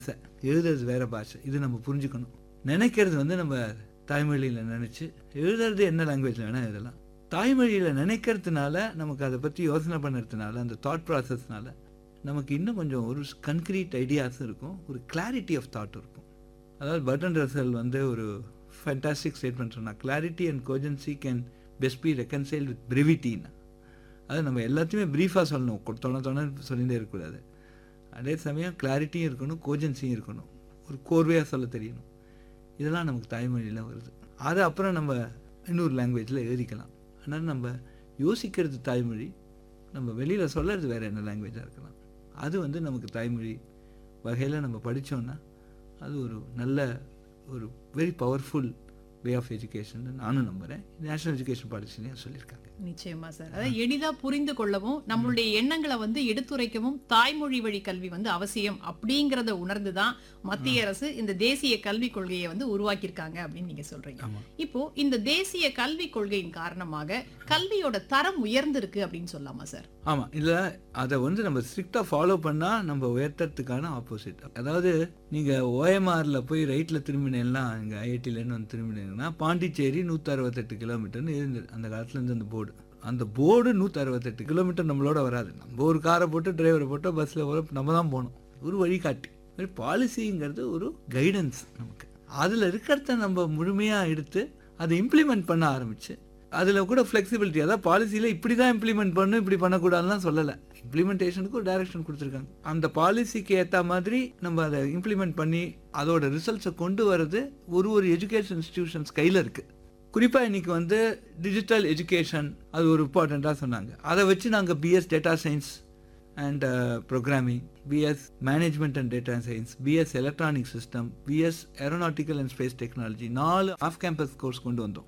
ச- எழுதுறது வேற பாஷை இது நம்ம புரிஞ்சுக்கணும் நினைக்கிறது வந்து நம்ம தாய்மொழியில் நினச்சி எழுதுறது என்ன லாங்குவேஜில் வேணால் எழுதலாம் தாய்மொழியில் நினைக்கிறதுனால நமக்கு அதை பற்றி யோசனை பண்ணுறதுனால அந்த தாட் ப்ராசஸ்னால நமக்கு இன்னும் கொஞ்சம் ஒரு கன்க்ரீட் ஐடியாஸும் இருக்கும் ஒரு கிளாரிட்டி ஆஃப் தாட் இருக்கும் அதாவது பட்டன் ரசல் வந்து ஒரு ஃபேண்டாஸ்டிக் ஸ்டேட்மெண்ட் சொன்னா clarity and cogency can best be reconcile with பிரிவிட்டின்னா அது நம்ம எல்லாத்தையுமே ப்ரீஃபாக சொல்லணும் கொ- தொண தொண சொல்லிகிட்டே இருக்கக்கூடாது அதே சமயம் கிளாரிட்டியும் இருக்கணும் கோஜன்சியும் இருக்கணும் ஒரு கோர்வையாக சொல்ல தெரியணும் இதெல்லாம் நமக்கு தாய்மொழியில் வருது அது அப்புறம் நம்ம இன்னொரு லாங்குவேஜில் எழுதிக்கலாம் ஆனால் நம்ம யோசிக்கிறது தாய்மொழி நம்ம வெளியில் சொல்கிறது வேறு என்ன லாங்குவேஜாக இருக்கலாம் அது வந்து நமக்கு தாய்மொழி வகையில் நம்ம படித்தோன்னா அது ஒரு நல்ல ஒரு very powerful way of education நானும் நம்புகிறேன் நேஷனல் எஜுகேஷன் பாலிசிலையும் சொல்லியிருக்காங்க நிச்சயமா சார் அதாவது எளிதா புரிந்து கொள்ளவும் நம்மளுடைய எண்ணங்களை வந்து எடுத்துரைக்கவும் தாய்மொழி வழி கல்வி வந்து அவசியம் அப்படிங்கறத உணர்ந்துதான் மத்திய அரசு இந்த தேசிய கல்விக் கொள்கையை வந்து உருவாக்கியிருக்காங்க அப்படின்னு நீங்க சொல்றீங்க ஆமாம் இப்போ இந்த தேசிய கல்விக் கொள்கையின் காரணமாக கல்வியோட தரம் உயர்ந்திருக்கு அப்படின்னு சொல்லலாமா சார் ஆமாம் இதில் அதை வந்து நம்ம ஸ்ட்ரிக்டாக ஃபாலோ பண்ணால் நம்ம உயர்த்தறதுக்கான ஆப்போசிட் அதாவது நீங்கள் ஓஎம்ஆரில் போய் ரைட்டில் திரும்பினேன்னா இங்கே ஐஐடியிலேருந்து வந்து திரும்பினீங்கன்னா பாண்டிச்சேரி நூற்றி அறுபத்தெட்டு கிலோமீட்டர்னு இருந்தது அந்த காலத்துல இருந்து அந்த போர்டு அந்த போர்டு நூற்றி அறுபத்தெட்டு கிலோமீட்டர் நம்மளோட வராது நம்ம ஒரு காரை போட்டு டிரைவரை போட்டு பஸ்ஸில் போகிற நம்ம தான் போகணும் ஒரு வழிகாட்டி ஒரு பாலிசிங்கிறது ஒரு கைடன்ஸ் நமக்கு அதில் இருக்கிறத நம்ம முழுமையாக எடுத்து அதை இம்ப்ளிமெண்ட் பண்ண ஆரம்பிச்சு அதில் கூட ஃப்ளெக்சிபிலிட்டி அதாவது பாலிசியில் இப்படி தான் இம்ப்ளிமெண்ட் பண்ணணும் இப்படி பண்ணக்கூடாதுலாம் சொல்லலை இம்ப்ளிமெண்டேஷனுக்கு ஒரு டைரக்ஷன் கொடுத்துருக்காங்க அந்த பாலிசிக்கு ஏற்ற மாதிரி நம்ம அதை இம்ப்ளிமெண்ட் பண்ணி அதோட ரிசல்ட்ஸை கொண்டு வர்றது ஒரு ஒரு எஜுகேஷன் இன்ஸ்டிடியூஷன்ஸ் கையில் இருக்குது குறிப்பாக இன்னைக்கு வந்து டிஜிட்டல் எஜுகேஷன் அது ஒரு இம்பார்ட்டண்ட்டாக சொன்னாங்க அதை வச்சு நாங்கள் BS data science and programming BS management and data science BS electronic system BS aeronautical and space technology நாலு ஆஃப் கேம்பஸ் கோர்ஸ் கொண்டு வந்தோம்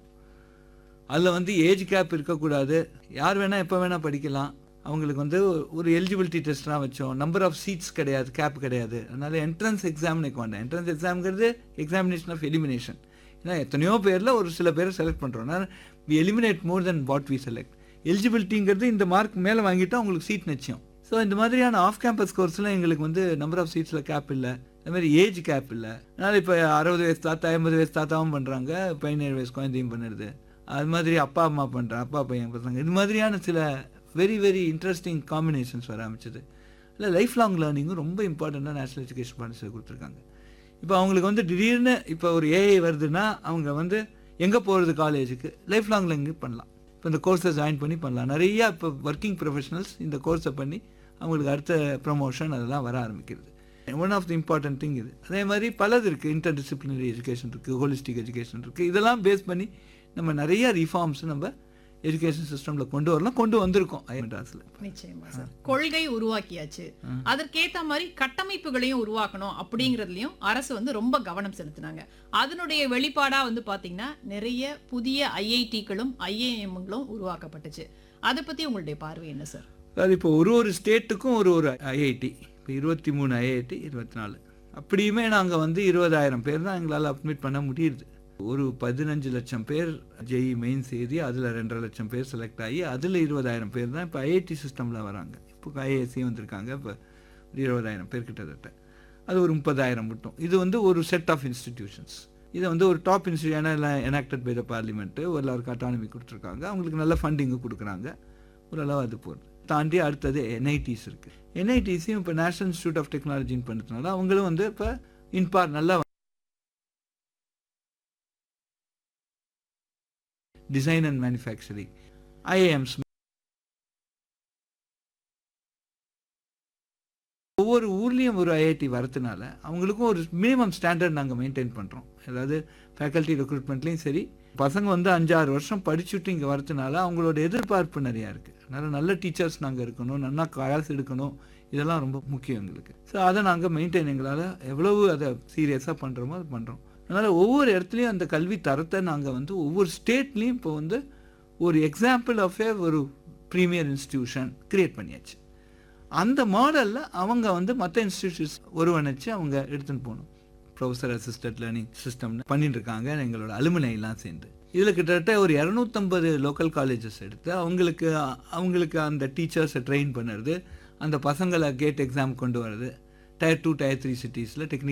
அதில் வந்து ஏஜ் கேப் இருக்கக்கூடாது யார் வேணால் எப்போ வேணால் படிக்கலாம் அவங்களுக்கு வந்து ஒரு எலிஜிபிலிட்டி டெஸ்ட்லாம் வச்சோம் நம்பர் ஆஃப் சீட்ஸ் கிடையாது கேப் கிடையாது அதனால என்ட்ரன்ஸ் எக்ஸாம்னு வேண்டாம் என்ட்ரன்ஸ் எக்ஸாம்ங்கிறது எக்ஸாமினேஷன் ஆஃப் எலிமினேஷன் ஏன்னா எத்தனையோ பேரில் ஒரு சில பேரை செலக்ட் பண்ணுறோம் we eliminate more then what we select எலிஜிபிலிட்டிங்கிறது இந்த மார்க் மேலே வாங்கிட்டா உங்களுக்கு சீட் நிச்சயம் ஸோ இந்த மாதிரியான ஆஃப் கேம்பஸ் கோர்ஸ்லாம் எங்களுக்கு வந்து நம்பர் ஆஃப் சீட்ஸில் கேப் இல்லை அது மாதிரி ஏஜ் கேப் இல்லை அதனால் இப்போ அறுபது வயசு தாத்தா ஐம்பது வயசு தாத்தாவும் பண்ணுறாங்க பதினேழு வயசு குழந்தையும் பண்ணுறது அது மாதிரி அப்பா அம்மா பண்ணுறாங்க அப்பா பையன் பசங்க இது மாதிரியான சில வெரி வெரி இன்ட்ரெஸ்டிங் காம்பினேஷன்ஸ் வர ஆரம்பிச்சது இல்லை லைஃப் லாங் லேர்னிங்கும் ரொம்ப இம்பார்ட்டண்ட்டாக நேஷனல் எஜுகேஷன் பாலிசியில் கொடுத்துருக்காங்க இப்போ அவங்களுக்கு வந்து திடீர்னு இப்போ ஒரு ஏஐ வருதுன்னா அவங்க வந்து எங்கே போகிறது காலேஜுக்கு லைஃப் லாங் லேர்னிங் பண்ணலாம் இப்போ இந்த கோர்ஸை ஜாயின் பண்ணி பண்ணலாம் நிறையா இப்போ ஒர்க்கிங் ப்ரொஃபஷனல்ஸ் இந்த கோர்ஸை பண்ணி அவங்களுக்கு அடுத்த ப்ரமோஷன் அதெல்லாம் வர ஆரம்பிக்கிறது one of the important thing இது அதே மாதிரி பலது இருக்குது இன்டர் டிசிப்ளினரி எஜுகேஷன் இருக்குது ஹோலிஸ்டிக் எஜுகேஷன் இருக்குது இதெல்லாம் பேஸ் பண்ணி நம்ம நிறைய ரிஃபார்ம்ஸ் நம்ம எஜுகேஷன் சிஸ்டமில் கொண்டு வரலாம் கொண்டு வந்திருக்கோம் ஐமெட்ராஸில் நிச்சயமா சார் கொள்கை உருவாக்கியாச்சு அதற்கேத்த மாதிரி கட்டமைப்புகளையும் உருவாக்கணும் அப்படிங்கறதுலயும் அரசு வந்து ரொம்ப கவனம் செலுத்தினாங்க அதனுடைய வெளிப்பாடா வந்து பாத்தீங்கன்னா நிறைய புதிய ஐஐடிகளும் ஐஏஎம்களும் உருவாக்கப்பட்டுச்சு அதை பத்தி உங்களுடைய பார்வை என்ன சார் அதாவது இப்போ ஒரு ஒரு ஸ்டேட்டுக்கும் ஒரு ஒரு ஐஐடி இப்போ இருபத்தி மூணு ஐஐடி இருபத்தி நாலு அப்படியுமே நாங்கள் வந்து இருபதாயிரம் பேர் தான் எங்களால் அட்மிட் பண்ண முடியுது ஒரு பதினஞ்சு லட்சம் பேர் ஜெய் மெயின்ஸ் எழுதி அதில் ரெண்டரை லட்சம் பேர் செலக்ட் ஆகி அதில் இருபதாயிரம் பேர் தான் இப்போ ஐஐடி சிஸ்டமில் வராங்க இப்போ ஐஏஎஸ்சி வந்திருக்காங்க இப்போ ஒரு இருபதாயிரம் பேர் கிட்டத்தட்ட அது ஒரு முப்பதாயிரம் மட்டும் இது வந்து ஒரு செட் ஆஃப் இன்ஸ்டிடியூஷன்ஸ் இதை வந்து ஒரு டாப் இன்ஸ்டியூஷன் எல்லாம் எனாக்டட் பை த பார்லிமெண்ட்டு எல்லாருக்கும் அட்டானமி கொடுத்துருக்காங்க அவங்களுக்கு நல்ல ஃபண்டிங்கும் கொடுக்குறாங்க ஓரளவு அது போகுது தாண்டி அடுத்தது என்ஐடிஸ் இருக்குது என்ஐடிஸையும் இப்போ நேஷனல் இன்ஸ்டியூட் ஆஃப் டெக்னாலஜின்னு பண்ணுறதுனால அவங்களும் வந்து இப்போ இன்பார் நல்லா டிசைன் அண்ட் மேனுஃபேக்சரிங் ஐஏஎம்ஸ் ஒவ்வொரு ஊர்லேயும் ஒரு ஐஐடி வரதுனால அவங்களுக்கும் ஒரு மினிமம் ஸ்டாண்டர்ட் நாங்கள் மெயின்டைன் பண்ணுறோம் அதாவது ஃபேக்கல்ட்டி ரெக்ரூட்மெண்ட்லேயும் சரி பசங்க வந்து அஞ்சாறு வருஷம் படிச்சுட்டு இங்கே வரதுனால அவங்களோட எதிர்பார்ப்பு நிறையா இருக்குது அதனால் நல்ல டீச்சர்ஸ் நாங்கள் இருக்கணும் நல்லா கிளாஸ் எடுக்கணும் இதெல்லாம் ரொம்ப முக்கியம் எங்களுக்கு ஸோ அதை நாங்கள் மெயின்டைன் எங்களால் எவ்வளவு அதை சீரியஸாக பண்ணுறோமோ அது பண்ணுறோம் அதனால் ஒவ்வொரு இடத்துலையும் அந்த கல்வி தரத்தை நாங்கள் வந்து ஒவ்வொரு ஸ்டேட்லேயும் இப்போ வந்து ஒரு எக்ஸாம்பிள் ஆஃப் ஏ ஒரு ப்ரீமியர் இன்ஸ்டிடியூஷன் கிரியேட் பண்ணியாச்சு அந்த மாடலில் அவங்க வந்து மற்ற இன்ஸ்டிடியூஷன்ஸ் ஒருவணைச்சு அவங்க எடுத்துன்னு போகணும் ப்ரொஃபஸர் அசிஸ்டன்ட் லேர்னிங் சிஸ்டம்னு பண்ணிட்டு இருக்காங்க எங்களோட அலுமினைலாம் சேர்ந்து இதில் கிட்டத்தட்ட ஒரு இரநூத்தம்பது லோக்கல் காலேஜஸ் எடுத்து அவங்களுக்கு அவங்களுக்கு அந்த டீச்சர்ஸை ட்ரெயின் பண்ணுறது அந்த பசங்களை கேட் எக்ஸாம் கொண்டு வர்றது டயர் டூ டயர் த்ரீ சிட்டிஸில் டெக்னிக்கல்